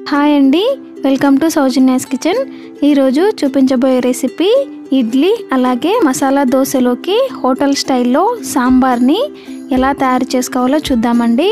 hi అండి welcome to సౌజన్యాస్ kitchen ఈరోజు చూపించబోయే రెసిపీ ఇడ్లీ అలాగే మసాలా దోశలోకి హోటల్ స్టైల్లో సాంబార్ని ఎలా తయారు చేసుకోవాలో చూద్దామండి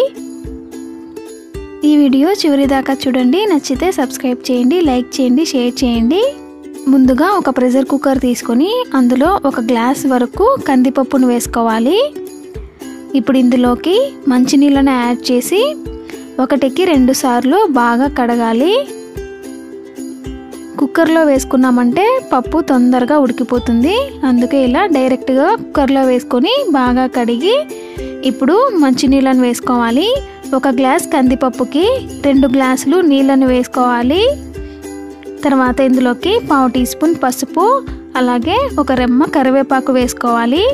ఈ వీడియో చివరి దాకా చూడండి నచ్చితే సబ్స్క్రైబ్ చేయండి లైక్ చేయండి షేర్ చేయండి ముందుగా ఒక ప్రెషర్ కుక్కర్ తీసుకొని అందులో ఒక గ్లాస్ వరకు కందిపప్పును వేసుకోవాలి ఇప్పుడు ఇందులోకి మంచినీళ్ళని యాడ్ చేసి ఒకటికి రెండు సార్లు బాగా కడగాలి కుక్కర్లో వేసుకున్నామంటే పప్పు తొందరగా ఉడికిపోతుంది అందుకే ఇలా డైరెక్ట్గా కుక్కర్లో వేసుకొని బాగా కడిగి ఇప్పుడు మంచినీళ్ళని వేసుకోవాలి ఒక గ్లాస్ కందిపప్పుకి రెండు గ్లాసులు నీళ్ళని వేసుకోవాలి తర్వాత ఇందులోకి పావు టీ స్పూన్ పసుపు అలాగే ఒక రెమ్మ కరివేపాకు వేసుకోవాలి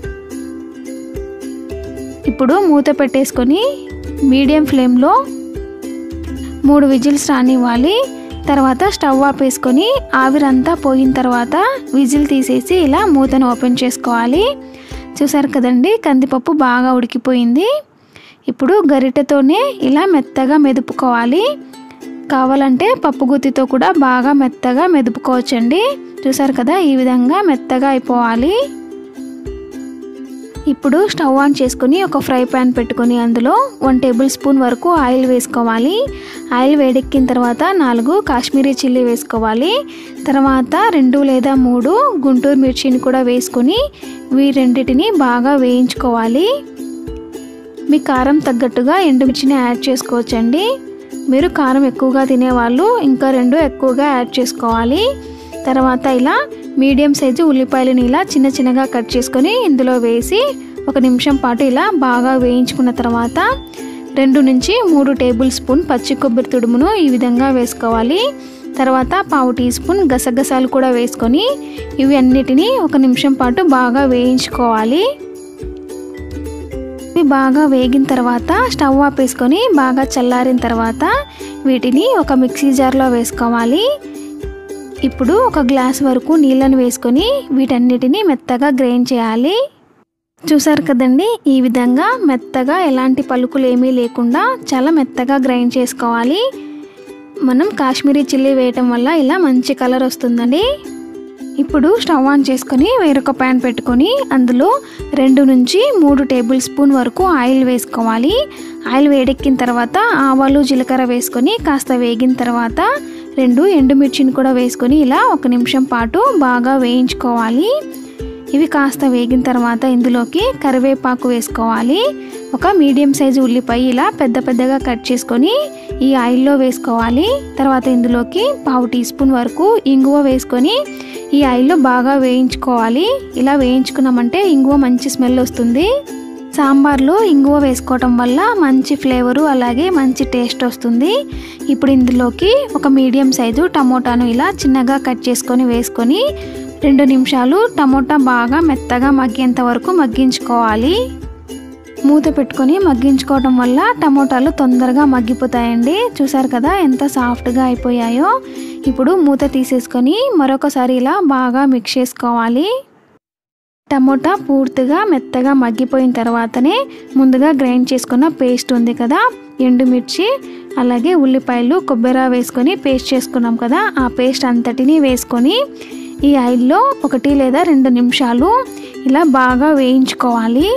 ఇప్పుడు మూత పెట్టేసుకొని మీడియం ఫ్లేమ్లో మూడు విజిల్స్ రానివ్వాలి తర్వాత స్టవ్ ఆపేసుకొని ఆవిరంతా పోయిన తర్వాత విజిల్ తీసేసి ఇలా మూతను ఓపెన్ చేసుకోవాలి చూసారు కదండి కందిపప్పు బాగా ఉడికిపోయింది ఇప్పుడు గరిటెతోనే ఇలా మెత్తగా మెదుపుకోవాలి కావాలంటే పప్పు గుత్తితో కూడా బాగా మెత్తగా మెదుపుకోవచ్చండి చూసారు కదా ఈ విధంగా మెత్తగా అయిపోవాలి ఇప్పుడు స్టవ్ ఆన్ చేసుకుని ఒక ఫ్రై ప్యాన్ పెట్టుకొని అందులో వన్ టేబుల్ స్పూన్ వరకు ఆయిల్ వేసుకోవాలి ఆయిల్ వేడెక్కిన తర్వాత నాలుగు కాశ్మీరీ చిల్లీ వేసుకోవాలి తర్వాత రెండు లేదా మూడు గుంటూరు మిర్చిని కూడా వేసుకొని వీ రెండింటిని బాగా వేయించుకోవాలి మీ కారం తగ్గట్టుగా ఎండుమిర్చిని యాడ్ చేసుకోవచ్చండి మీరు కారం ఎక్కువగా తినేవాళ్ళు ఇంకా రెండు ఎక్కువగా యాడ్ చేసుకోవాలి తర్వాత ఇలా మీడియం సైజు ఉల్లిపాయలను ఇలా చిన్న చిన్నగా కట్ చేసుకొని ఇందులో వేసి ఒక నిమిషం పాటు ఇలా బాగా వేయించుకున్న తర్వాత రెండు నుంచి మూడు టేబుల్ స్పూన్ పచ్చి కొబ్బరి తుడుమును ఈ విధంగా వేసుకోవాలి తర్వాత పావు టీ స్పూన్ గసగసాలు కూడా వేసుకొని ఇవి అన్నిటినీ ఒక నిమిషం పాటు బాగా వేయించుకోవాలి ఇవి బాగా వేగిన తర్వాత స్టవ్ ఆపేసుకొని బాగా చల్లారిన తర్వాత వీటిని ఒక మిక్సీ జార్లో వేసుకోవాలి ఇప్పుడు ఒక గ్లాస్ వరకు నీళ్ళను వేసుకొని వీటన్నిటిని మెత్తగా గ్రైండ్ చేయాలి చూసారు కదండి ఈ విధంగా మెత్తగా ఎలాంటి పలుకులు ఏమీ లేకుండా చాలా మెత్తగా గ్రైండ్ చేసుకోవాలి మనం కాశ్మీరీ చిల్లీ వేయటం వల్ల ఇలా మంచి కలర్ వస్తుందండి ఇప్పుడు స్టవ్ ఆన్ చేసుకొని వేరొక ప్యాన్ పెట్టుకొని అందులో రెండు నుంచి మూడు టేబుల్ స్పూన్ వరకు ఆయిల్ వేసుకోవాలి ఆయిల్ వేడెక్కిన తర్వాత ఆవాలు జీలకర్ర వేసుకొని కాస్త వేగిన తర్వాత రెండు ఎండుమిర్చిని కూడా వేసుకొని ఇలా ఒక నిమిషం పాటు బాగా వేయించుకోవాలి ఇవి కాస్త వేగిన తర్వాత ఇందులోకి కరివేపాకు వేసుకోవాలి ఒక మీడియం సైజు ఉల్లిపాయ ఇలా పెద్ద పెద్దగా కట్ చేసుకొని ఈ ఆయిల్లో వేసుకోవాలి తర్వాత ఇందులోకి పావు టీ స్పూన్ వరకు ఇంగువ వేసుకొని ఈ ఆయిల్లో బాగా వేయించుకోవాలి ఇలా వేయించుకున్నామంటే ఇంగువ మంచి స్మెల్ వస్తుంది సాంబార్లో ఇంగువ వేసుకోవటం వల్ల మంచి ఫ్లేవరు అలాగే మంచి టేస్ట్ వస్తుంది ఇప్పుడు ఇందులోకి ఒక మీడియం సైజు టమోటాను ఇలా చిన్నగా కట్ చేసుకొని వేసుకొని రెండు నిమిషాలు టమోటా బాగా మెత్తగా మగ్గేంత వరకు మగ్గించుకోవాలి మూత పెట్టుకొని మగ్గించుకోవడం వల్ల టమోటాలు తొందరగా మగ్గిపోతాయండి చూసారు కదా ఎంత సాఫ్ట్గా అయిపోయాయో ఇప్పుడు మూత తీసేసుకొని మరొకసారి ఇలా బాగా మిక్స్ చేసుకోవాలి టమోటా పూర్తిగా మెత్తగా మగ్గిపోయిన తర్వాతనే ముందుగా గ్రైండ్ చేసుకున్న పేస్ట్ ఉంది కదా ఎండుమిర్చి అలాగే ఉల్లిపాయలు కొబ్బరి వేసుకొని పేస్ట్ చేసుకున్నాం కదా ఆ పేస్ట్ అంతటిని వేసుకొని ఈ ఆయిల్లో ఒకటి లేదా రెండు నిమిషాలు ఇలా బాగా వేయించుకోవాలి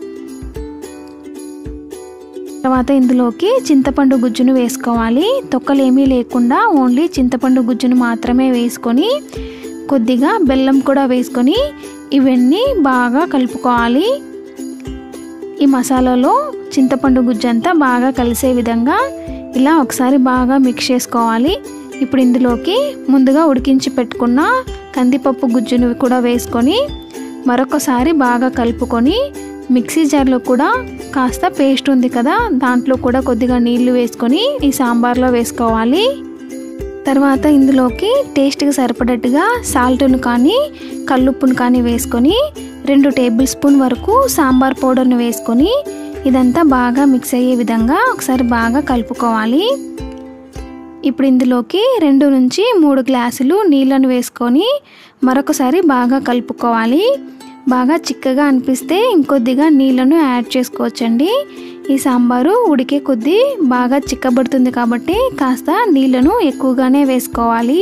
తర్వాత ఇందులోకి చింతపండు గుజ్జును వేసుకోవాలి తొక్కలు ఏమీ లేకుండా ఓన్లీ చింతపండు గుజ్జును మాత్రమే వేసుకొని కొద్దిగా బెల్లం కూడా వేసుకొని ఇవన్నీ బాగా కలుపుకోవాలి ఈ మసాలాలో చింతపండు గుజ్జు అంతా బాగా కలిసే విధంగా ఇలా ఒకసారి బాగా మిక్స్ చేసుకోవాలి ఇప్పుడు ఇందులోకి ముందుగా ఉడికించి పెట్టుకున్న కందిపప్పు గుజ్జును కూడా వేసుకొని మరొకసారి బాగా కలుపుకొని మిక్సీ జార్లో కూడా కాస్త పేస్ట్ ఉంది కదా దాంట్లో కూడా కొద్దిగా నీళ్లు వేసుకొని ఈ సాంబార్లో వేసుకోవాలి తర్వాత ఇందులోకి టేస్ట్కి సరిపడట్టుగా సాల్ట్ను కానీ కల్లుప్పును కానీ వేసుకొని రెండు టేబుల్ స్పూన్ వరకు సాంబార్ పౌడర్ను వేసుకొని ఇదంతా బాగా మిక్స్ అయ్యే విధంగా ఒకసారి బాగా కలుపుకోవాలి ఇప్పుడు ఇందులోకి రెండు నుంచి మూడు గ్లాసులు నీళ్ళను వేసుకొని మరొకసారి బాగా కలుపుకోవాలి బాగా చిక్కగా అనిపిస్తే ఇంకొద్దిగా నీళ్ళను యాడ్ చేసుకోవచ్చండి ఈ సాంబారు ఉడికే కొద్దీ బాగా చిక్కబడుతుంది కాబట్టి కాస్త నీళ్ళను ఎక్కువగానే వేసుకోవాలి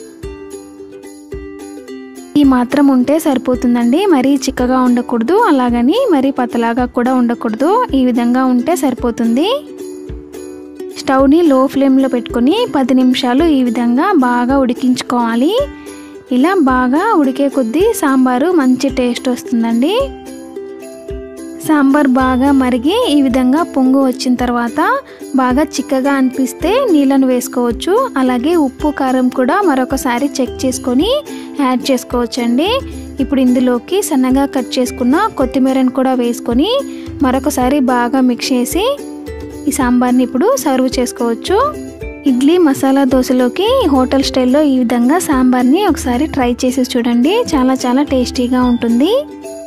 ఈ మాత్రం ఉంటే సరిపోతుందండి మరీ చిక్కగా ఉండకూడదు అలాగని మరీ పతలాగా కూడా ఉండకూడదు ఈ విధంగా ఉంటే సరిపోతుంది స్టవ్ని లో ఫ్లేమ్లో పెట్టుకొని పది నిమిషాలు ఈ విధంగా బాగా ఉడికించుకోవాలి ఇలా బాగా ఉడికే కొద్దీ సాంబారు మంచి టేస్ట్ వస్తుందండి సాంబార్ బాగా మరిగి ఈ విధంగా పొంగు వచ్చిన తర్వాత బాగా చిక్కగా అనిపిస్తే నీళ్ళను వేసుకోవచ్చు అలాగే ఉప్పు కారం కూడా మరొకసారి చెక్ చేసుకొని యాడ్ చేసుకోవచ్చండి ఇప్పుడు ఇందులోకి సన్నగా కట్ చేసుకున్న కొత్తిమీరను కూడా వేసుకొని మరొకసారి బాగా మిక్స్ చేసి ఈ సాంబార్ని ఇప్పుడు సర్వ్ చేసుకోవచ్చు ఇడ్లీ మసాలా దోశలోకి హోటల్ స్టైల్లో ఈ విధంగా సాంబార్ని ఒకసారి ట్రై చేసి చూడండి చాలా చాలా టేస్టీగా ఉంటుంది